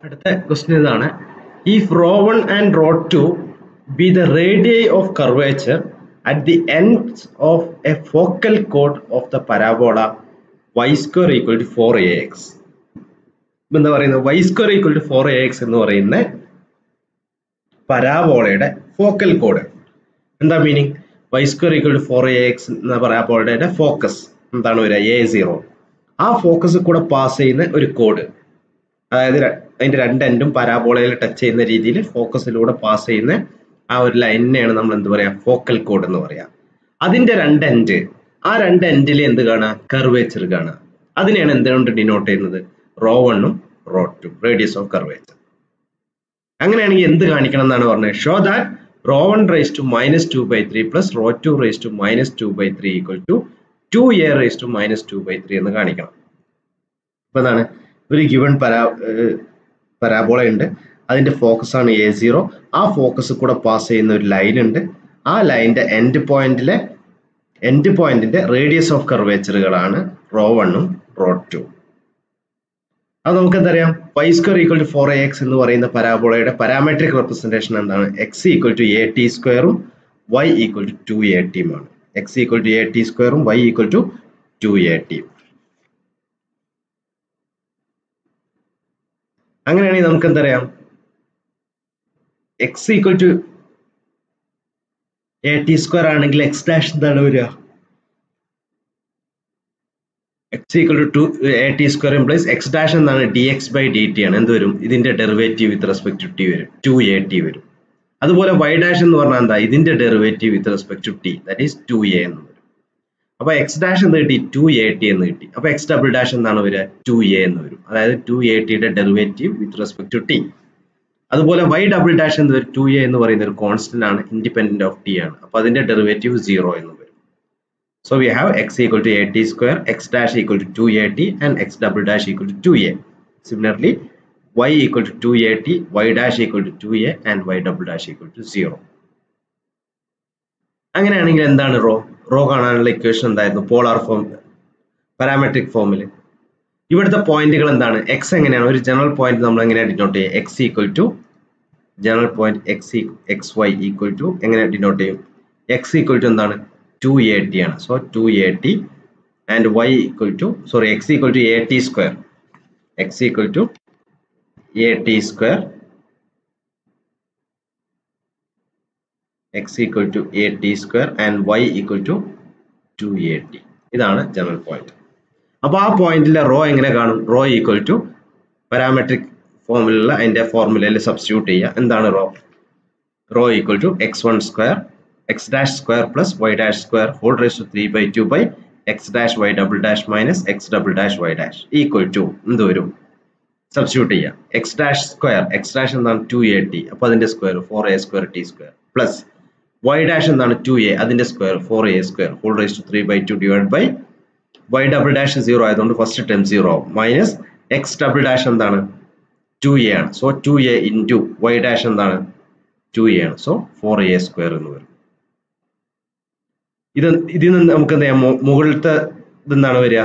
അടുത്ത ക്വസ്റ്റ്യൻ ഇതാണ് if rho one and rho two be the radii of curvature at the ends of a focal കോഡ് of the parabola y square equal to four a x എന്താ പറയുന്നത് y square equal to four a x എന്ന് പറയുന്ന പരാബോളയുടെ focal കോഡ് എന്താ meaning y square equal to four a x എന്ന പരാബോളയുടെ ഫോക്കസ് എന്താണ് വരിക എ സീറോ ആ ഫോക്കസ് കൂടെ പാസ് ചെയ്യുന്ന ഒരു കോഡ് അതായത് ര- അതിന്റെ രണ്ട് എൻഡും പരാബോളയിൽ ടച്ച് ചെയ്യുന്ന രീതിയിൽ ഫോക്കസിലൂടെ പാസ് ചെയ്യുന്ന ആ ഒരു ലൈനിനെയാണ് നമ്മൾ എന്ത് പറയാ ഫോക്കൽ കോഡ് എന്ന് പറയാ അതിന്റെ രണ്ട് എൻഡ് ആ രണ്ട് എൻഡിൽ എന്ത് കാണുക കർവേച്ചർ കാണുക അതിനെയാണ് എന്തുകൊണ്ട് ഡിനോട്ട് ചെയ്യുന്നത് റോ വണ്ണും rho two radius of curvature അങ്ങനെയാണെങ്കിൽ എന്ത് കാണിക്കണം എന്നാണ് പറഞ്ഞത് show that rho one raise to minus two by three plus rho two raise to minus two by three equal to two a raise to minus two by three എന്ന് കാണിക്കണം അപ്പൊ എന്താണ് ഒരു ഗിവൺ പരാ പരാബോള ഉണ്ട് അതിന്റെ focus ആണ് a zero ആ ഫോക്കസ് കൂടെ പാസ് ചെയ്യുന്ന ഒരു ലൈൻ ഉണ്ട് ആ ലൈനിന്റെ എൻഡ് പോയിന്റിലെ എൻഡ് പോയിന്റിന്റെ റേഡിയസ് ഓഫ് കർവേച്ചറുകളാണ് റോ വണ്ണും റോ ടു അത് നമുക്ക് എന്തറിയാം y square equal to four a x എന്ന് പറയുന്ന പരാബോളയുടെ പാരാമെട്രിക് റെപ്രസെന്റേഷൻ എന്താണ് x equal to a t സ്ക്വയറും y equal to two a ടിയുമാണ് x equal to a t സ്ക്വയറും y equal to two a ടിയും അങ്ങനെയാണെങ്കിൽ നമുക്ക് എന്തറിയാം x equal to a t square ആണെങ്കിൽ എക്സ് ഡാഷ് എന്താണ് വരിക x equal to two a t square implies x dash എന്നാണ് d x by d t ആണ് എന്ത് വരും ഇതിന്റെ derivative with respect to t വരും ടു എ ടി വരും അതുപോലെ വൈ ഡാഷ് എന്ന് പറഞ്ഞാൽ എന്താ ഇതിന്റെ derivative with respect to t that is two a എന്ന് വരും അപ്പൊ എക്സ് ഡാഷ് എന്ന് കിട്ടി ടു എ ടി എന്ന് കിട്ടി അപ്പൊ എക്സ് ഡബിൾ ഡാഷ് എന്താണ് വരിക ടു എ എന്ന് വരും അതായത് ടു എ ടിയുടെ derivative with respect to t അതുപോലെ വൈ ഡബിൾ ഡാഷ് എന്ന് വരും ടു എ എന്ന് പറയുന്ന ഒരു കോൺസ്റ്റന്റ് ആണ് ഇൻഡിപെൻഡന്റ് ഓഫ് ടി ആണ് അപ്പൊ അതിന്റെ ഡെറിവേറ്റീവ് സീറോ എന്ന് വരും so we have x equal to a t square x dash equal to two a t and x double dash equal to two a similarly y equal to two a t y dash equal to two a and y double dash equal to zero അങ്ങനെയാണെങ്കിൽ എന്താണ് rho rho കാണാനുള്ള equation എന്തായിരുന്നു polar form parametric ഫോമിൽ ഇവിടുത്തെ പോയിന്റുകൾ എന്താണ് X എങ്ങനെയാണ് ഒരു ജനറൽ പോയിന്റ് നമ്മൾ എങ്ങനെയാണ് ഡിനോട്ട് ചെയ്യുക x equal to general point x x y equal to എങ്ങനെ ഡിനോട്ട് ചെയ്യും എക്സ് ഈക്വൽ ടു എന്താണ് ടു എ ടി ആണ് so two a t and y equal to sorry x equal to a t square x equal to a t square x equal to a t square and y equal to two a t ഇതാണ് general point അപ്പൊ ആ പോയിന്റിലെ raw എങ്ങനെ കാണും raw equal to parametric ഫോമിലുള്ള അതിന്റെ ഫോർമുലയിൽ substitute ചെയ്യുക എന്താണ് rho rho equal to x one square x dash square plus y dash square whole raise to three by two by x dash y double dash minus x double dash y dash equal to എന്ത് വരും substitute ചെയ്യാം x dash square x dash എന്താണ് two a t അപ്പൊ അതിന്റെ square four a square t square plus y dash എന്താണ് two a അതിന്റെ square four a square whole raise to three by two divide by y double dash zero ആയതുകൊണ്ട് first time zero minus x double dash എന്താണ് two a ആണ് so two a into y dash എന്താണ് two a ആണ് so four a square എന്ന് വരും ഇത് ഇതിൽ നിന്ന് നമുക്ക് എന്താ ചെയ്യാം മു- മുകളിലത്തെ ഇതെന്താണ് വരിക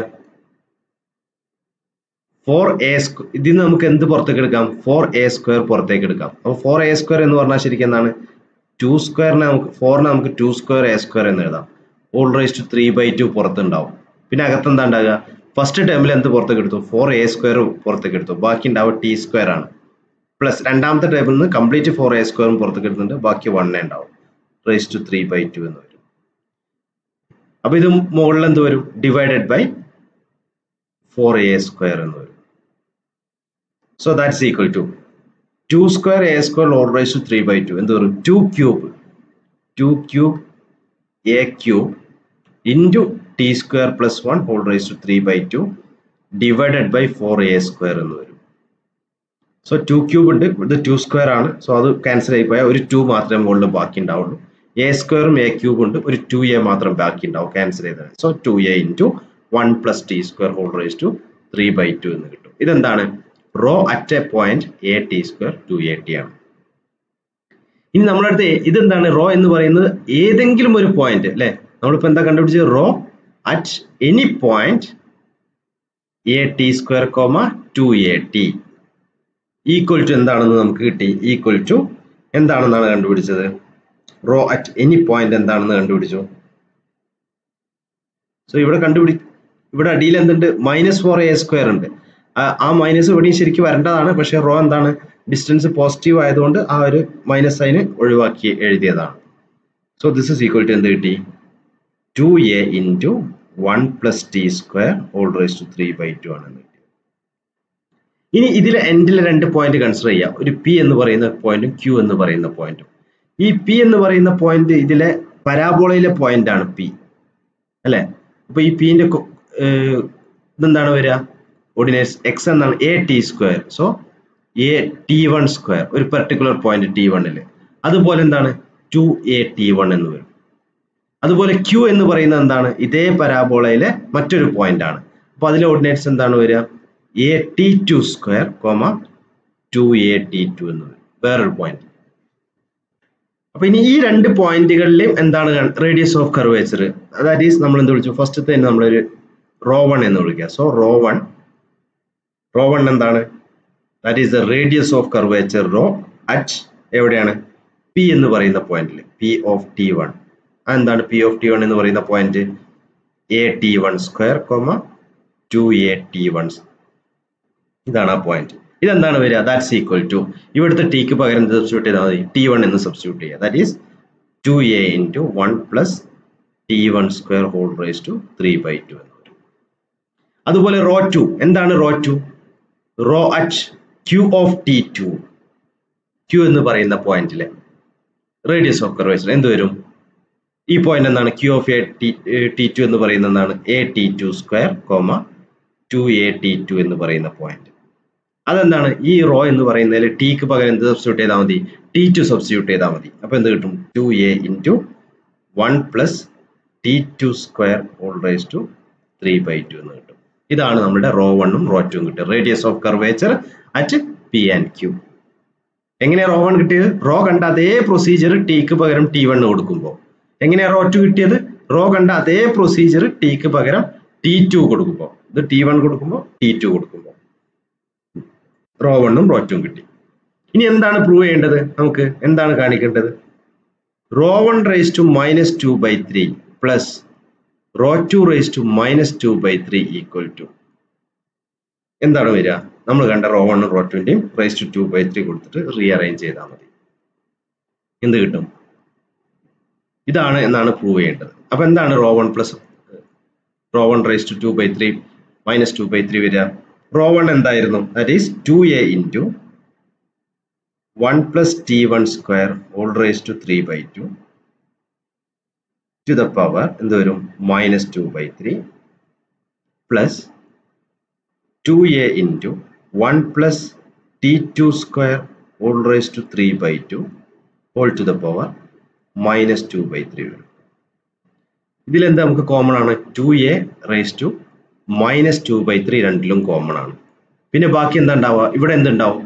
ഫോർ എ സ്ക്വയർ ഇതിൽ നിന്ന് നമുക്ക് എന്ത് പുറത്തേക്ക് എടുക്കാം ഫോർ എ സ്ക്വയർ പുറത്തേക്ക് എടുക്കാം അപ്പോൾ ഫോർ എ സ്ക്വയർ എന്ന് പറഞ്ഞാൽ ശരിക്കും എന്താണ് ടു സ്ക്വയറിനെ നമുക്ക് ഫോറിനെ നമുക്ക് ടു സ്ക്വയർ എ സ്ക്വയർ എന്ന് എഴുതാം whole raise to three by two പുറത്തുണ്ടാവും പിന്നെ അകത്ത് എന്താ ഉണ്ടാകുക ഫസ്റ്റ് ടേമിൽ എന്ത് പുറത്തേക്ക് എടുത്തു ഫോർ എ സ്ക്വയർ പുറത്തേക്ക് എടുത്തു ബാക്കി ഉണ്ടാവുക ടി സ്ക്വയർ ആണ് പ്ലസ് രണ്ടാമത്തെ ടേബിളിൽ നിന്ന് കംപ്ലീറ്റ് ഫോർ എ സ്ക്വയറും പുറത്തേക്ക് എടുക്കുന്നുണ്ട് ബാക്കി വണ്ണേ ഉണ്ടാവും raise to three by two എന്ന് വരും അപ്പൊ ഇത് മുകളിൽ എന്ത് വരും divided by four a square എന്ന് വരും so that's equal to two square a square whole raise to three by two എന്ത് വരും two cube two cube a cube into t square plus one whole raise to three by two divided by four a square എന്ന് വരും so two cube ഉണ്ട് ഇത് two square ആണ് so അത് cancel ആയി പോയാൽ ഒരു ടു മാത്രമേ മുകളിൽ ബാക്കി ഉണ്ടാവുള്ളൂ എ സ്ക്വയറും എ ക്യൂബ് ഉണ്ട് ഒരു ടു എ മാത്രം ബാക്കി ഉണ്ടാവും ക്യാൻസൽ ചെയ്തത് so two a into one plus t square whole raise to three by two എന്ന് കിട്ടും ഇതെന്താണ് rho at a point a t square two a t ആണ് ഇനി നമ്മുടെ അടുത്ത് ഇതെന്താണ് റോ എന്ന് പറയുന്നത് ഏതെങ്കിലും ഒരു പോയിന്റ് അല്ലെ നമ്മളിപ്പോ എന്താ കണ്ടുപിടിച്ചത് rho at any point a t square comma two a t equal to എന്താണെന്ന് നമുക്ക് കിട്ടി ഈക്വൽ ടു എന്താണെന്നാണ് കണ്ടുപിടിച്ചത് റോ അറ്റ് എനി പോയിന്റ് എന്താണെന്ന് കണ്ടുപിടിച്ചു സോ ഇവിടെ കണ്ടുപിടി ഇവിടെ അടിയിൽ എന്തുണ്ട് മൈനസ് ഫോർ എ സ്ക്വയർ ഉണ്ട് ആ മൈനസ് ഇവിടെയും ശരിക്കും വരേണ്ടതാണ് പക്ഷെ റോ എന്താണ് ഡിസ്റ്റൻസ് പോസിറ്റീവ് ആയതുകൊണ്ട് ആ ഒരു മൈനസ് സൈന് ഒഴിവാക്കി എഴുതിയതാണ് so this is equal to എന്ത് കിട്ടി two a into one plus t square whole raise to three by two ആണ് കിട്ടിയത് ഇനി ഇതിൽ എൻഡിൽ രണ്ട് പോയിന്റ് കൺസിഡർ ചെയ്യാം ഒരു പി എന്ന് പറയുന്ന പോയിന്റും ക്യൂ എന്ന് പറയുന്ന പോയിന്റും ഈ പി എന്ന് പറയുന്ന പോയിന്റ് ഇതിലെ പരാബോളയിലെ പോയിന്റ് ആണ് പി അല്ലെ അപ്പൊ ഈ പിന്റെ ഇതെന്താണ് വരിക ഓർഡിനേറ്റ്സ് എക്സ് എന്നാണ് a t square so a t one square ഒരു പെർട്ടിക്കുലർ പോയിന്റ് ടി വണ്ണില് അതുപോലെ എന്താണ് ടു എ ടി വൺ എന്ന് വരും അതുപോലെ ക്യൂ എന്ന് പറയുന്നത് എന്താണ് ഇതേ പരാബോളയിലെ മറ്റൊരു പോയിന്റ് ആണ് അപ്പൊ അതിലെ ഓർഡിനേറ്റ്സ് എന്താണ് വരിക a t two square comma two a t two എന്ന് വരും വേറൊരു പോയിന്റ് അപ്പൊ ഇനി ഈ രണ്ട് പോയിന്റുകളിലും എന്താണ് radius of curvature that is നമ്മൾ എന്ത് വിളിച്ചു ഫസ്റ്റത്തെ തന്നെ നമ്മളൊരു റോ വൺ എന്ന് വിളിക്കുക so rho one rho one എന്താണ് that is the radius of curvature rho at എവിടെയാണ് പി എന്ന് പറയുന്ന പോയിന്റിൽ പി ഓഫ് ടി വൺ എന്താണ് പി ഓഫ് ടി വൺ എന്ന് പറയുന്ന point a t one square comma two a t one ഇതാണ് ആ പോയിന്റ് ഇതെന്താണ് വരിക ദാറ്റ്സ് ഈക്വൽ ടു ഇവിടുത്തെ ടിക്ക് പകരം സബ്സ്റ്റിറ്റ്യൂട്ട് ചെയ്താൽ മതി ടി വൺ എന്ന് സബ്സ്റ്റിറ്റ്യൂട്ട് ചെയ്യുക that is two a into one plus t one square whole raise to three by two എന്ന് വരും അതുപോലെ റോ ടു എന്താണ് rho two rho at q of t two q എന്ന് പറയുന്ന പോയിന്റിലെ റേഡിയസ് ഓഫ് കർവേച്ചർ എന്ത് വരും ഈ പോയിന്റ് എന്താണ് q of a t t two എന്ന് പറയുന്നത് എന്താണ് a t two square comma two a t two എന്ന് പറയുന്ന പോയിന്റ് അതെന്താണ് ഈ റോ എന്ന് പറയുന്നതിൽ ടിക്ക് പകരം എന്ത് സബ്സ്റ്റിറ്റ്യൂട്ട് ചെയ്താൽ മതി ടി ടു സബ്സ്റ്റിറ്റ്യൂട്ട് ചെയ്താൽ മതി അപ്പൊ എന്ത് കിട്ടും two a into one plus t two square whole raise to three by two എന്ന് കിട്ടും ഇതാണ് നമ്മുടെ റോ വണ്ണും റോ ടുവും കിട്ടുക radius of curvature at p and q എങ്ങനെയാ റോ വൺ കിട്ടിയത് റോ കണ്ട അതേ പ്രൊസീജിയർ ടിക്ക് പകരം ടി വൺ കൊടുക്കുമ്പോൾ എങ്ങനെയാ റോ ടു കിട്ടിയത് റോ കണ്ട അതേ പ്രൊസീജിയർ ടിക്ക് പകരം ടി ടു കൊടുക്കുമ്പോൾ ഇത് ടി വൺ കൊടുക്കുമ്പോൾ ടി ടു കൊടുക്കുമ്പോൾ റോ വണ്ണും റോ ടുവും കിട്ടി ഇനി എന്താണ് പ്രൂവ് ചെയ്യേണ്ടത് നമുക്ക് എന്താണ് കാണിക്കേണ്ടത് rho one raise to minus two by three plus rho two raise to minus two by three equal to എന്താണ് വരിക നമ്മൾ കണ്ട റോ വണ്ണും റോ ടുവിൻ്റെയും raise to two by three കൊടുത്തിട്ട് റീഅറേഞ്ച് ചെയ്താൽ മതി എന്ത് കിട്ടും ഇതാണ് എന്നാണ് പ്രൂവ് ചെയ്യേണ്ടത് അപ്പൊ എന്താണ് rho one plus rho one raise to two by three minus two by three വരിക റോ വൺ എന്തായിരുന്നു that is two a into one plus t one square whole raise to three by two to the power എന്ത് വരും minus two by three plus two a into one plus t two square whole raise to three by two whole to the power minus two by three വരും ഇതിലെന്താ നമുക്ക് common ആണ് two a raise to minus two by three രണ്ടിലും common ആണ് പിന്നെ ബാക്കി എന്താ ഉണ്ടാവുക ഇവിടെ എന്തുണ്ടാവും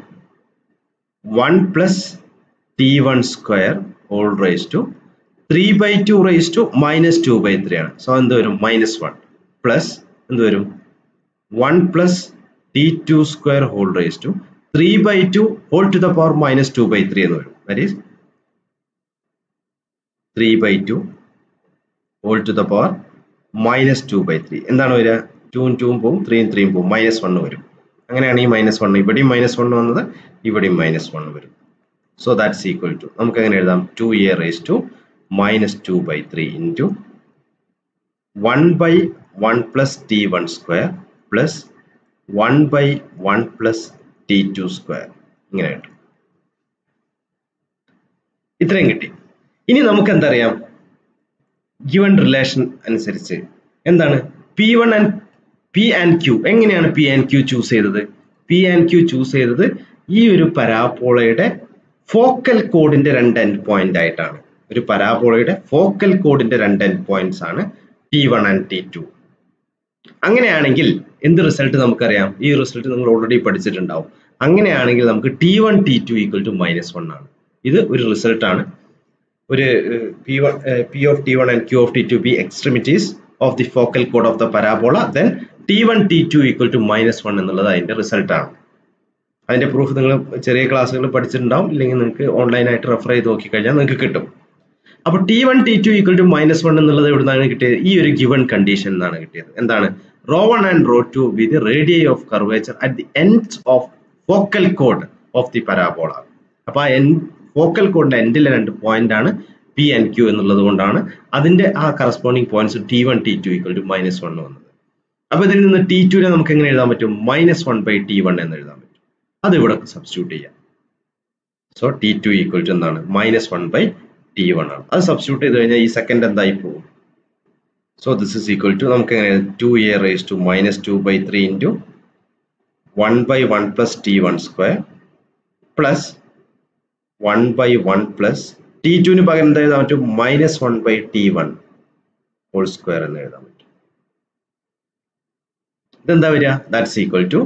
one plus t one square whole raise to three by two raise to minus two by three ആണ് സോ എന്ത് വരും മൈനസ് വൺ പ്ലസ് എന്ത് വരും one plus t two square whole raise to three by two whole to the power minus two by three എന്ന് വരും that is three by two whole to the power minus two by three എന്താണ് വരിക ടൂവും ടൂവും പോവും ത്രീയും ത്രീയും പോവും മൈനസ് വണ്ണ് വരും അങ്ങനെയാണ് ഈ മൈനസ് വൺ ഇവിടെയും മൈനസ് വൺ വന്നത് ഇവിടെയും മൈനസ് വൺ വരും സോ ദാറ്റ്സ് ഈക്വൽ ടു നമുക്ക് എങ്ങനെ എഴുതാം two a raise to minus two by three into one by one plus t one square plus one by one plus t two square ഇങ്ങനെ കിട്ടും ഇത്രയും കിട്ടി ഇനി നമുക്ക് എന്തറിയാം ഗിവൺ റിലേഷൻ അനുസരിച്ച് എന്താണ് p one and P and q എങ്ങനെയാണ് പി ആൻഡ് ക്യൂ ചൂസ് ചെയ്തത് പി ആൻഡ് ക്യൂ ചൂസ് ചെയ്തത് ഈ ഒരു പരാപോളയുടെ ഫോക്കൽ കോഡിന്റെ രണ്ട് എൻഡ് പോയിന്റ് ആയിട്ടാണ് ഒരു പരാപോളയുടെ ഫോക്കൽ കോഡിന്റെ രണ്ട് എൻഡ് പോയിന്റ്സ് ആണ് t one and t two അങ്ങനെയാണെങ്കിൽ എന്ത് റിസൾട്ട് നമുക്കറിയാം ഈ റിസൾട്ട് നിങ്ങൾ ഓൾറെഡി പഠിച്ചിട്ടുണ്ടാവും അങ്ങനെയാണെങ്കിൽ നമുക്ക് t one T two equal to minus one ആണ് ഇത് ഒരു റിസൾട്ട് ആണ് ഒരു p one p of t one and q of t two be extremities of the focal കോഡ് of the parabola then t one T two equal to minus one എന്നുള്ളത് അതിന്റെ result ആണ് അതിന്റെ പ്രൂഫ് നിങ്ങൾ ചെറിയ ക്ലാസ്സുകൾ പഠിച്ചിട്ടുണ്ടാവും ഇല്ലെങ്കിൽ നിങ്ങൾക്ക് ഓൺലൈനായിട്ട് റെഫർ ചെയ്ത് നോക്കിക്കഴിഞ്ഞാൽ നിങ്ങൾക്ക് കിട്ടും അപ്പൊ t one T two equal to minus one എന്നുള്ളത് എവിടെ നിന്നാണ് കിട്ടിയത് ഈ ഒരു ഗിവൺ കണ്ടീഷൻ എന്നാണ് കിട്ടിയത് എന്താണ് rho one and rho two with radii of curvature at the end of focal കോഡ് ഓഫ് ദി പരാബോള അപ്പൊ ആ എൻ ഫോക്കൽ കോഡിന്റെ എൻഡിലെ രണ്ട് പോയിന്റ് ആണ് പി എൻ ക്യു എന്നുള്ളത് കൊണ്ടാണ് അതിന്റെ ആ corresponding points t one T two equal to minus one വന്നത് അപ്പൊ ഇതിൽ നിന്ന് ടി ടുവിനെ നമുക്ക് എങ്ങനെ എഴുതാൻ പറ്റും minus one by T one എന്ന് എഴുതാൻ പറ്റും അത് ഇവിടെ സബ്സ്റ്റിറ്റ്യൂട്ട് ചെയ്യാം so t two equal to എന്താണ് minus one by T one ആണ് അത് സബ്സ്റ്റിറ്റ്യൂട്ട് ചെയ്ത് കഴിഞ്ഞാൽ ഈ സെക്കൻഡ് എന്തായി പോകും so this is equal to നമുക്ക് എങ്ങനെ two a raise to minus two by three into one by one plus t one square plus one by one plus t ടുവിന് പകരം എന്താ എഴുതാൻ പറ്റും minus one by T one whole square എന്ന് എഴുതാൻ പറ്റും ഇതെന്താ വരിക that's equal to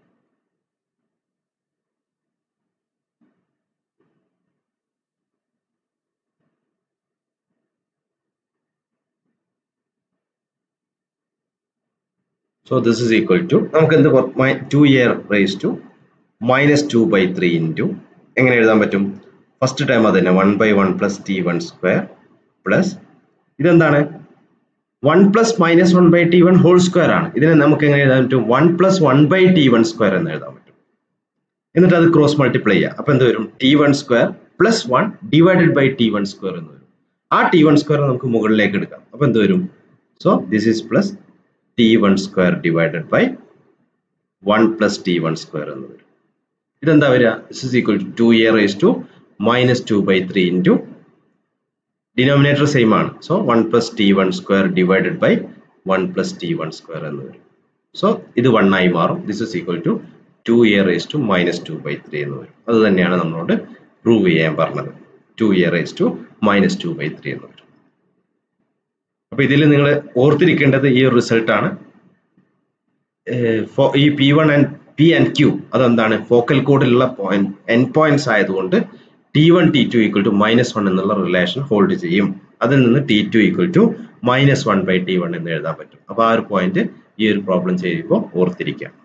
So this is equal to നമുക്ക് എന്ത് two ear raise to minus two by three into എങ്ങനെ എഴുതാൻ പറ്റും ഫസ്റ്റ് ടൈം അത് തന്നെ one by one plus t one square plus ഇതെന്താണ് one plus minus one by T one whole square ആണ് ഇതിനെ നമുക്ക് എങ്ങനെ എഴുതാൻ പറ്റും one plus one by T one square എന്ന് എഴുതാൻ പറ്റും എന്നിട്ട് അത് ക്രോസ് മൾട്ടിപ്ലൈ ചെയ്യുക അപ്പൊ എന്ത് വരും t one square plus one divided by T one square എന്ന് വരും ആ ടി വൺ സ്ക്വയർ നമുക്ക് മുകളിലേക്ക് എടുക്കാം അപ്പൊ എന്ത് വരും so this is plus t one square divided by one plus t one square എന്ന് വരും ഇതെന്താ വരിക this is equal to two ear raise to minus two by three into denominator same ആണ് so one plus t one square divided by one plus t one square എന്ന് വരും സോ ഇത് one ആയി മാറും this is equal to two ear raise to minus two by three എന്ന് വരും അത് തന്നെയാണ് നമ്മളോട് പ്രൂവ് ചെയ്യാൻ പറഞ്ഞത് two ear raise to minus two by three എന്ന് വരും അപ്പൊ ഇതിൽ നിങ്ങൾ ഓർത്തിരിക്കേണ്ടത് ഈ ഒരു റിസൾട്ട് ആണ് ഈ P one and P and Q അതെന്താണ് ഫോക്കൽ കോഡിലുള്ള പോയിന്റ് എൻ പോയിന്റ്സ് ആയതുകൊണ്ട് T one T two equal to minus one എന്നുള്ള റിലേഷൻ ഹോൾഡ് ചെയ്യും അതിൽ നിന്ന് T two equal to minus one by T one എന്ന് എഴുതാൻ പറ്റും അപ്പൊ ആ ഒരു പോയിന്റ് ഈ ഒരു പ്രോബ്ലം ചെയ്യുമ്പോൾ ഓർത്തിരിക്കാം